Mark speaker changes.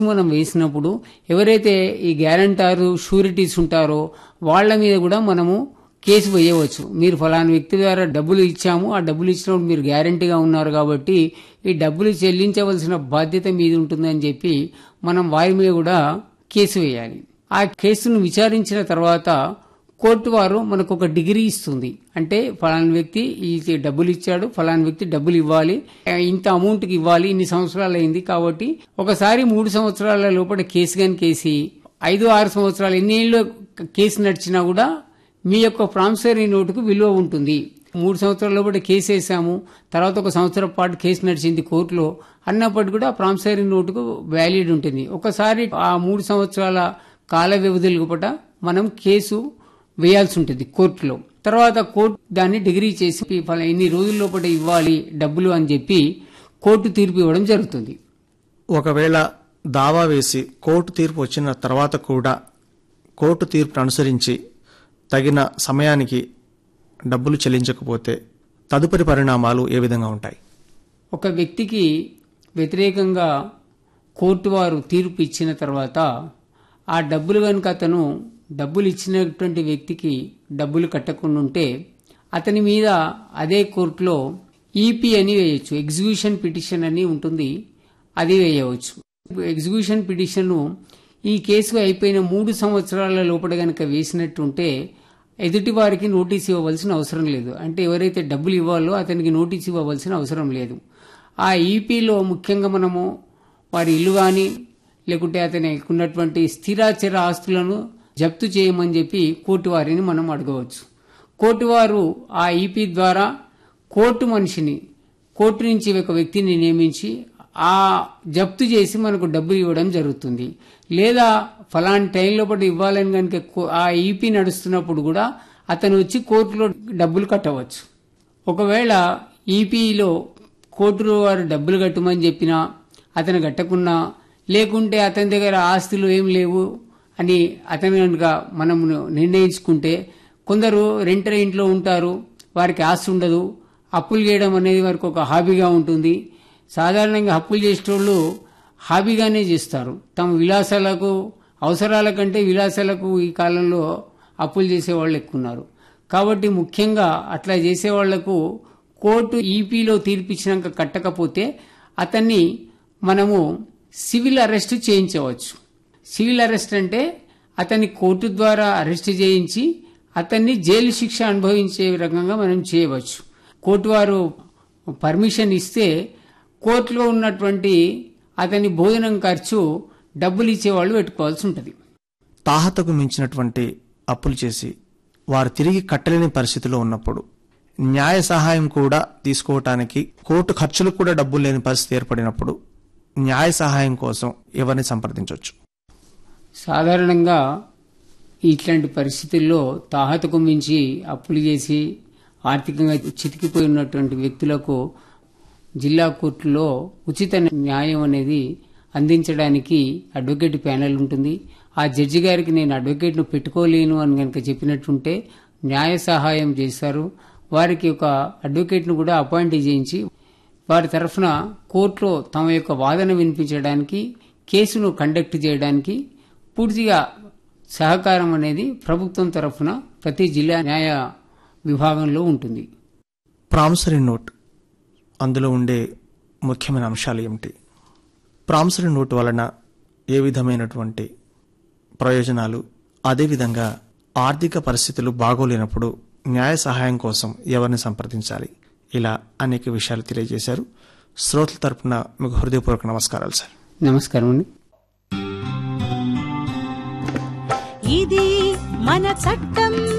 Speaker 1: మనం వేసినప్పుడు ఎవరైతే ఈ గ్యారంటారు షూరిటీస్ ఉంటారో వాళ్ళ మీద కూడా మనము కేసు వేయవచ్చు మీరు ఫలానా వ్యక్తి ద్వారా డబ్బులు ఇచ్చాము ఆ డబ్బులు ఇచ్చినప్పుడు మీరు గ్యారంటీగా ఉన్నారు కాబట్టి ఈ డబ్బులు చెల్లించవలసిన బాధ్యత మీద ఉంటుందని చెప్పి మనం వారి మీద కూడా కేసు వేయాలి ఆ కేసును విచారించిన తర్వాత కోర్టు వారు మనకు ఒక డిగ్రీ ఇస్తుంది అంటే ఫలానా వ్యక్తి ఈ డబ్బులు ఇచ్చాడు ఫలానా వ్యక్తి డబ్బులు ఇవ్వాలి ఆ, ఇంత అమౌంట్ కి ఇవ్వాలి ఇన్ని సంవత్సరాలు అయింది కాబట్టి ఒకసారి మూడు సంవత్సరాల లోపల కేసు కానీ కేసి ఐదు ఆరు సంవత్సరాలు ఎన్ని ఏళ్ళు కేసు నడిచినా కూడా మీ యొక్క ప్రామిసరీ నోటుకు విలువ ఉంటుంది మూడు సంవత్సరాల లోపల కేసు వేసాము తర్వాత ఒక సంవత్సరం పాటు కేసు నడిచింది కోర్టులో అన్నప్పటికీ కూడా ప్రామిసరీ నోటుకు వ్యాలిడ్ ఉంటుంది ఒకసారి ఆ మూడు సంవత్సరాల కాల వ్యవధి లోపల మనం కేసు వేయాల్సి ఉంటుంది కోర్టులో తర్వాత కోర్టు దాన్ని డిగ్రీ చేసి ఫలా ఇన్ని రోజుల లోపల ఇవ్వాలి డబ్బులు అని చెప్పి కోర్టు తీర్పు ఇవ్వడం జరుగుతుంది
Speaker 2: ఒకవేళ దావా వేసి కోర్టు తీర్పు వచ్చిన తర్వాత కూడా కోర్టు తీర్పును అనుసరించి తగిన సమయానికి డబ్బులు చెల్లించకపోతే తదుపరి పరిణామాలు ఏ విధంగా ఉంటాయి
Speaker 1: ఒక వ్యక్తికి వ్యతిరేకంగా కోర్టు వారు తీర్పు ఇచ్చిన తర్వాత ఆ డబ్బులు కనుక అతను డబ్బులు ఇచ్చినటువంటి వ్యక్తికి డబ్బులు కట్టకుండా ఉంటే అతని మీద అదే కోర్టులో ఈపీ అని వేయొచ్చు ఎగ్జిక్యూషన్ పిటిషన్ అని ఉంటుంది అది వేయవచ్చు ఎగ్జిక్యూషన్ పిటిషన్ ఈ కేసు అయిపోయిన మూడు సంవత్సరాల లోపల గనక వేసినట్టుంటే ఎదుటి వారికి నోటీస్ ఇవ్వవలసిన అవసరం లేదు అంటే ఎవరైతే డబ్బులు ఇవ్వాలో అతనికి నోటీస్ ఇవ్వవలసిన అవసరం లేదు ఆ ఈపీలో ముఖ్యంగా మనము వారి ఇల్లు కానీ లేకుంటే అతనికి ఉన్నటువంటి స్థిరాచర ఆస్తులను జప్తు చేయమని చెప్పి కోర్టు వారిని మనం అడగవచ్చు కోర్టు వారు ఆ ఈపీ ద్వారా కోర్టు మనిషిని కోర్టు నుంచి ఒక వ్యక్తిని నియమించి ఆ జప్తు చేసి మనకు డబ్బులు ఇవ్వడం జరుగుతుంది లేదా ఫలాని టైంలో పాటు ఇవ్వాలని కనుక కో- ఆ ఈపీ నడుస్తున్నప్పుడు కూడా అతను వచ్చి కోర్టులో డబ్బులు కట్టవచ్చు ఒకవేళ ఈపీలో కోర్టు వారు డబ్బులు కట్టమని చెప్పినా అతను కట్టకున్నా లేకుంటే అతని దగ్గర ఆస్తులు ఏం లేవు అని అతను కనుక మనం నిర్ణయించుకుంటే కొందరు రెంటర ఇంట్లో ఉంటారు వారికి ఆస్తి ఉండదు అప్పులు చేయడం అనేది వారికి ఒక హాబీగా ఉంటుంది సాధారణంగా అప్పులు చేసేటోళ్ళు హాబీగానే చేస్తారు తమ విలాసాలకు అవసరాల కంటే విలాసాలకు ఈ కాలంలో అప్పులు చేసేవాళ్ళు ఎక్కువ ఉన్నారు కాబట్టి ముఖ్యంగా అట్లా చేసేవాళ్లకు కోర్టు ఈపీలో తీర్పిచ్చినాక కట్టకపోతే అతన్ని మనము సివిల్ అరెస్ట్ చేయించవచ్చు సివిల్ అరెస్ట్ అంటే అతన్ని కోర్టు ద్వారా అరెస్ట్ చేయించి అతన్ని జైలు శిక్ష అనుభవించే రకంగా మనం చేయవచ్చు కోర్టు వారు పర్మిషన్ ఇస్తే కోర్టులో ఉన్నటువంటి అతని భోజనం ఖర్చు డబ్బులు ఇచ్చేవాళ్ళు పెట్టుకోవాల్సి ఉంటుంది
Speaker 2: తాహతకు మించినటువంటి అప్పులు చేసి వారు తిరిగి కట్టలేని పరిస్థితిలో ఉన్నప్పుడు న్యాయ సహాయం కూడా తీసుకోవటానికి కోర్టు ఖర్చులకు కూడా డబ్బులు లేని పరిస్థితి ఏర్పడినప్పుడు న్యాయ సహాయం కోసం ఎవరిని సంప్రదించవచ్చు
Speaker 1: సాధారణంగా ఇట్లాంటి పరిస్థితుల్లో తాహతకు మించి అప్పులు చేసి ఆర్థికంగా చితికిపోయి ఉన్నటువంటి వ్యక్తులకు జిల్లా కోర్టులో ఉచిత న్యాయం అనేది అందించడానికి అడ్వకేట్ ప్యానెల్ ఉంటుంది ఆ జడ్జి గారికి నేను అడ్వకేట్ను పెట్టుకోలేను అని కనుక చెప్పినట్టుంటే న్యాయ సహాయం చేస్తారు వారికి ఒక అడ్వకేట్ను కూడా అపాయింట్ చేయించి వారి తరఫున కోర్టులో తమ యొక్క వాదన వినిపించడానికి కేసును కండక్ట్ చేయడానికి పూర్తిగా సహకారం అనేది ప్రభుత్వం తరఫున ప్రతి జిల్లా న్యాయ విభాగంలో ఉంటుంది
Speaker 2: ప్రామిసరీ నోట్ అందులో ఉండే ముఖ్యమైన అంశాలు ఏమిటి ప్రామిసరీ నోట్ వలన ఏ విధమైనటువంటి ప్రయోజనాలు అదేవిధంగా ఆర్థిక పరిస్థితులు బాగోలేనప్పుడు న్యాయ సహాయం కోసం ఎవరిని సంప్రదించాలి ఇలా అనేక విషయాలు తెలియజేశారు శ్రోతల తరపున మీకు హృదయపూర్వక నమస్కారాలు సార్
Speaker 1: నమస్కారం అండి
Speaker 3: ఇది మన చట్టం